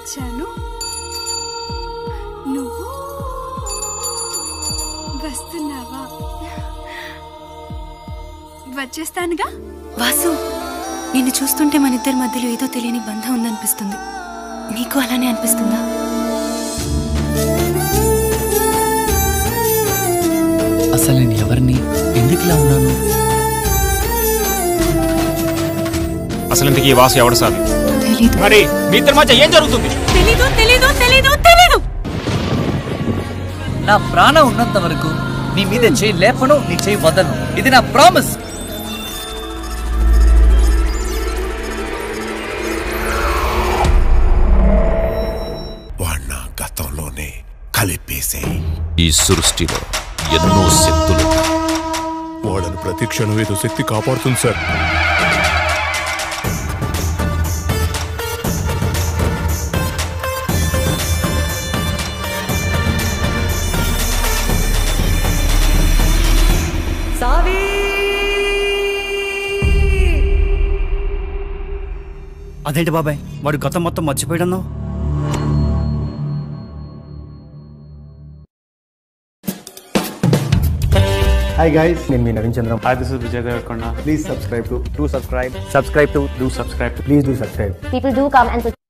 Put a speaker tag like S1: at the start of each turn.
S1: వచ్చాను నువ్వు వస్తున్నావా వచ్చేస్తానుగా
S2: వాసు నిన్ను చూస్తుంటే మన ఇద్దరి మధ్యలో ఏదో తెలియని బంధం ఉందనిపిస్తుంది నీకు అలానే అనిపిస్తుందా
S3: అసలు నేను ఎవరిని ఎందుకు ఇలా ఉన్నాను
S4: అసలు ఇంతకీ ఈ వాసు ఎవడు సార్
S2: తెలీదు
S4: మరి మీ ఇద్దరి మధ్య ఏం జరుగుతుంది
S2: తెలీదు తెలీదు తెలీదు తెలీదు
S3: నా ప్రాణం ఉన్నంత వరకు నీ మీద చేయి లేపను నీ చేయి వదలను ఇది నా ప్రామిస్
S5: వాణ్ణ గతంలోనే కలిపేసేయి
S6: ఈ సృష్టిలో ఎన్నో శక్తులు
S5: వాళ్ళను ప్రతి క్షణం ఏదో శక్తి కాపాడుతుంది సార్
S7: అదేంటి బాబాయ్ వాడు గతం మొత్తం మర్చిపోయాడన్నావు
S8: హాయ్ గైస్ నేను మీ Naveen Chandram
S9: Hi, this is Vijay Devarkonda.
S8: Please subscribe to
S9: Do subscribe. Subscribe to. Do subscribe to.
S8: Please do subscribe
S10: people do come and